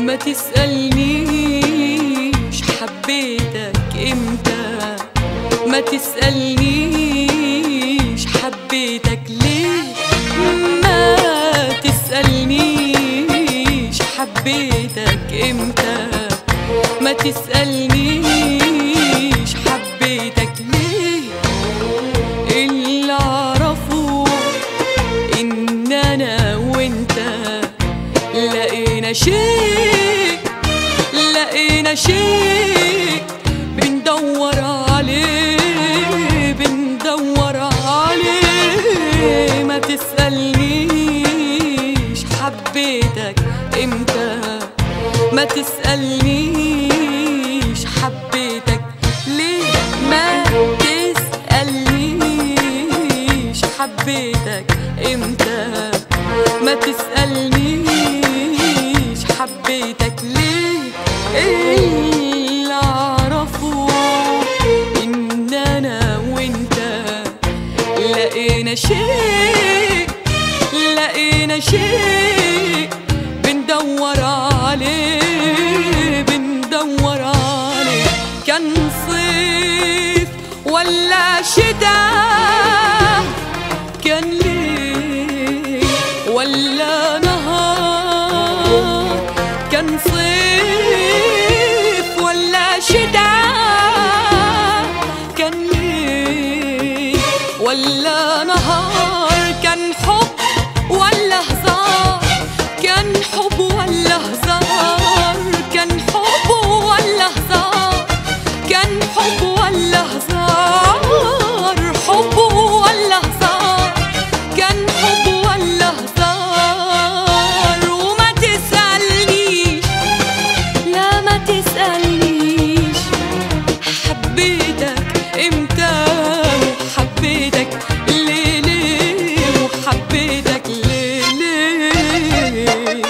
ما تسألنيش حبيتك امتى ما تسألنيش حبيتك ليه ما تسألنيش حبيتك امتى ما تسألنيش حبيتك ليه اللي اعرفه ان انا وانت لقينا شيء لقينا شيء بندور عليه بندور عليه ما تسألنيش حبيتك امتى ما تسألنيش حبيتك ليه ما تسألنيش حبيتك امتى ما تسألنيش حبيتك ليه اللي اعرفه ان انا وانت لقينا شيء لقينا شيء بندور عليه بندور عليه كان صيف ولا شتاء كان ليل ولا نهار كان صيف ولا شتاء كان ليل ولا نهار كان حب ولا هزار كان حب ولا هزار كان حب ولا هزار كان حب ولا هزار حب ولا هزار كان حب ولا هزار وما تسألنيش لا ما تسألنيش حبيتك امتى وحبيتك ليه ليه وحبيتك ليه ليه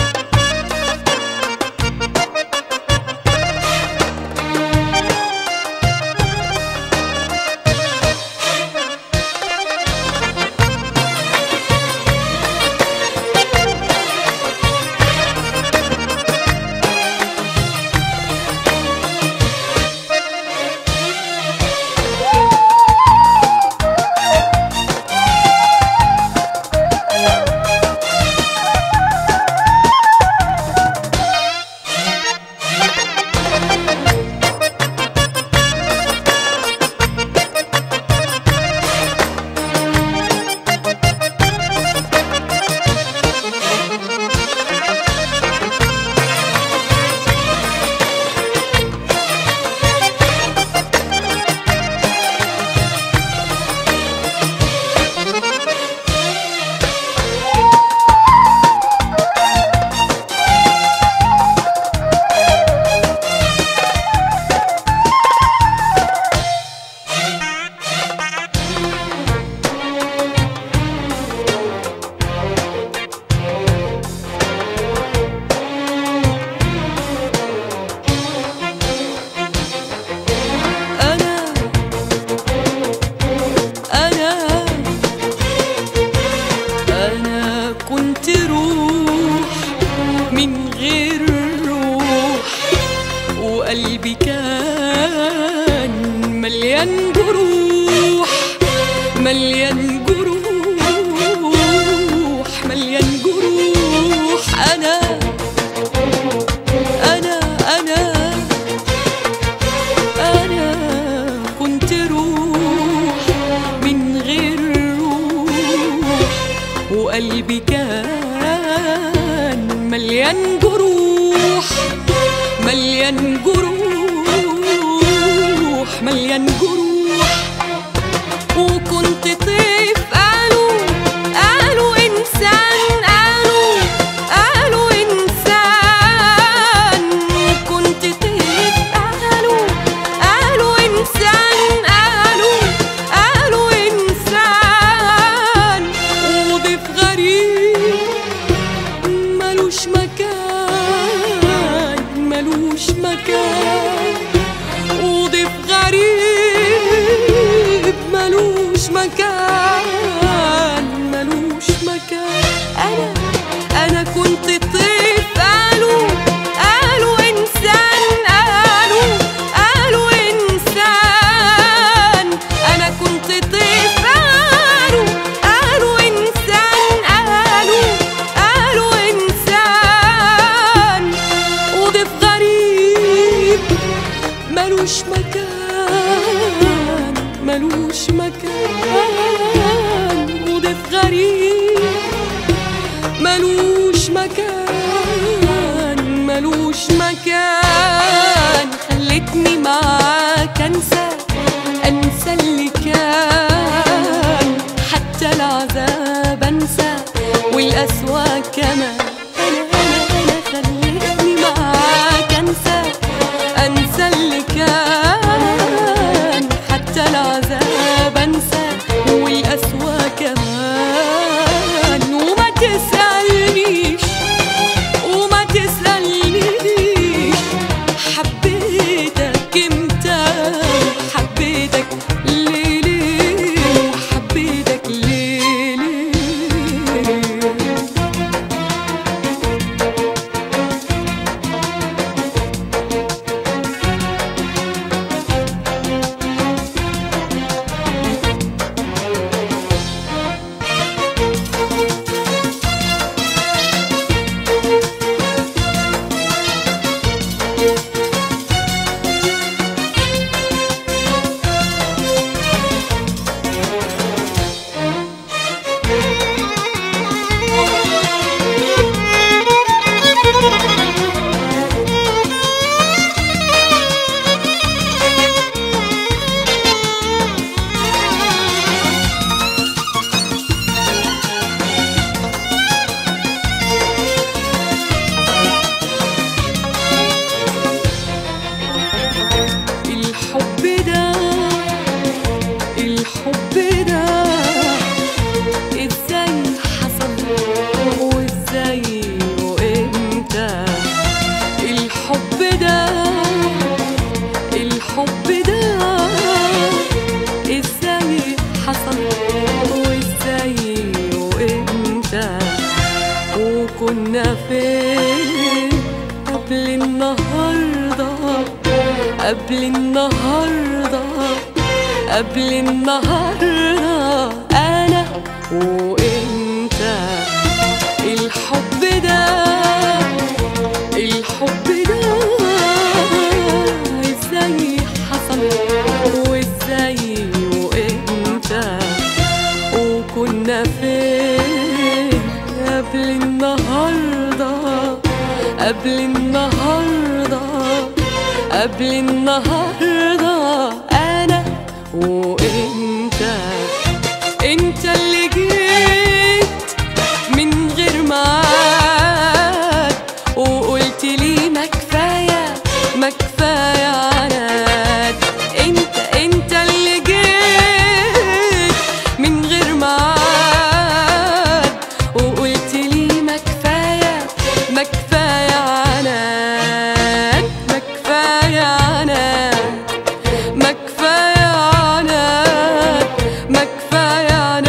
أنا أنا أنا كنت روح من غير روح وقلبي كان مليان جروح مليان جروح مليان جروح أنا أنا أنا أنا كنت روح من غير روح وقلبي كان مليان جروح مليان جروح مليان جروح وكنت طيف قالوا قالوا إنسان قالوا قالوا إنسان كنت طيف قالوا قالوا إنسان قالوا قالوا إنسان وضيف غريب ملوش مكان ملوش مكان وضيف غريب ملوش مكان ملوش مكان انا انا كنت طيف قالوا ملوش مكان ملوش مكان وضيف غريب ملوش مكان ملوش مكان خلتني معاك انسى انسى اللي كان حتى العذاب انسى والاسوا كمان انا انا انا خلتني معاك انسى انسى اللي كان حتى العذاب انسى والاسوا كمان وما تسالنيش وما تسألنيش حبيتك امتى حبيتك ليه ليه حبيتك ليه ليه الحب ده الحب ده ازاي حصل وازاي وامتى الحب ده الحب ده ازاي حصل وازاي وامتى وكنا فين قبل النهارده قبل النهارده قبل النهارده انا وانت الحب ده الحب ده ازاي حصل وازاي وامتى وكنا فين قبل النهارده قبل النهارده قبل النهارده انا وانت انت اللي جيت من غير ميعاد وقلت لي ما كفايه ما كفايه عناد انت انت اللي جيت من غير ميعاد وقلت لي ما كفايه ما كفايه عناد ما كفايه عناد ما كفايه عناد ما كفايه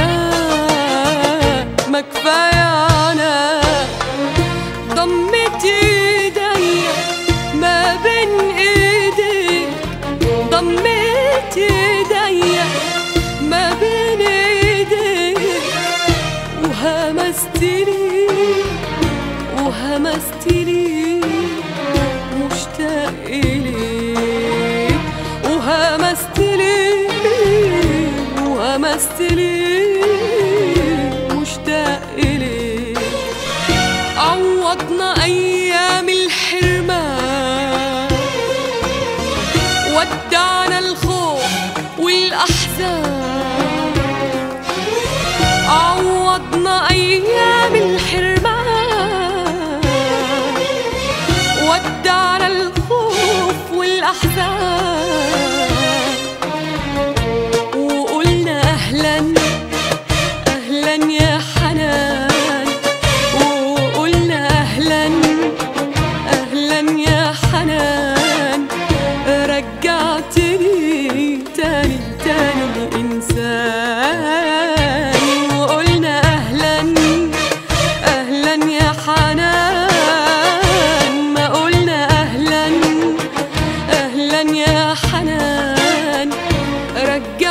عناد ما كفايه عناد ضمت ايديا ما بين ايديك ضمت ايديا ما بين ايديك وهمست لي وهمست لي مشتاق إليك وهمست لي وهمست لي مشتاق إليك عوضنا أيام الحرمان ودعنا الخوف والأحزان عوضنا أيام الحرمان ودعنا الخوف والأحزان وقلنا أهلا أهلا يا حنان وقلنا أهلا أهلا يا حنان رجعتني تاني تاني إنسان وقلنا أهلا أهلا يا حنان ما قلنا أهلا أهلا يا حنان رجعتني